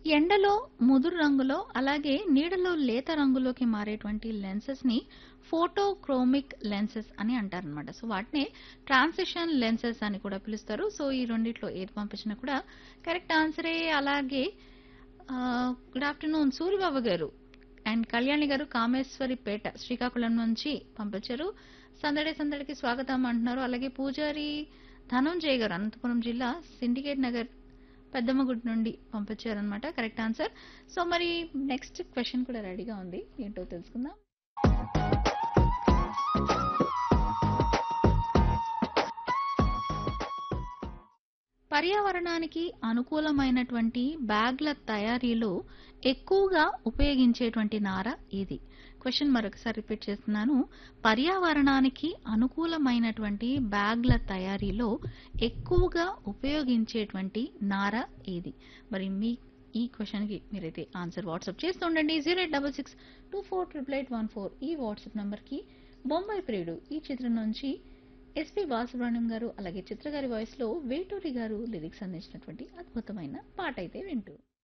ఎండలో ముదురు రంగులో అలాగే నీడలో లేత రంగులోకి మారేటువంటి లెన్సెస్ ని ఫోటోక్రోమిక్ లెన్సెస్ అని అంటారనమాట సో వాటినే ట్రాన్సిషన్ లెన్సెస్ అని కూడా పిలుస్తారు సో ఈ రెండిట్లో ఏది పంపించినా కూడా కరెక్ట్ ఆన్సరే అలాగే గుడ్ ఆఫ్టర్నూన్ సూర్యబాబు గారు అండ్ కళ్యాణి గారు కామేశ్వరిపేట శ్రీకాకుళం నుంచి పంపించారు సందడి సందడికి స్వాగతం అంటున్నారు అలాగే పూజారి ధనంజయ్ గారు అనంతపురం జిల్లా సిండికేట్ నగర్ పెద్దమ్మగుడి నుండి పంపించారనమాట కరెక్ట్ ఆన్సర్ సో మరి నెక్స్ట్ క్వశ్చన్ కూడా రెడీగా ఉంది ఏంటో తెలుసుకుందాం పర్యావరణానికి అనుకూలమైనటువంటి బ్యాగ్ల తయారీలో ఎక్కువగా ఉపయోగించేటువంటి నార ఏది క్వశ్చన్ మరొకసారి రిపీట్ చేస్తున్నాను పర్యావరణానికి అనుకూలమైనటువంటి బ్యాగ్ల తయారీలో ఎక్కువగా ఉపయోగించేటువంటి నార ఏది మరి మీ ఈ క్వశ్చన్కి మీరైతే ఆన్సర్ వాట్సాప్ చేస్తూ ఉండండి zero eight double six two four triple eight one four ఈ వాట్సాప్ నంబర్కి బొంబాయి ప్రియుడు ఈ చిత్రం నుంచి ఎస్పి బాలసుబ్రహ్మణ్యం గారు అలాగే చిత్రగారి వాయిస్ లో వేటూరి గారు లిరిక్స్ అందించినటువంటి అద్భుతమైన పాట అయితే వింటూ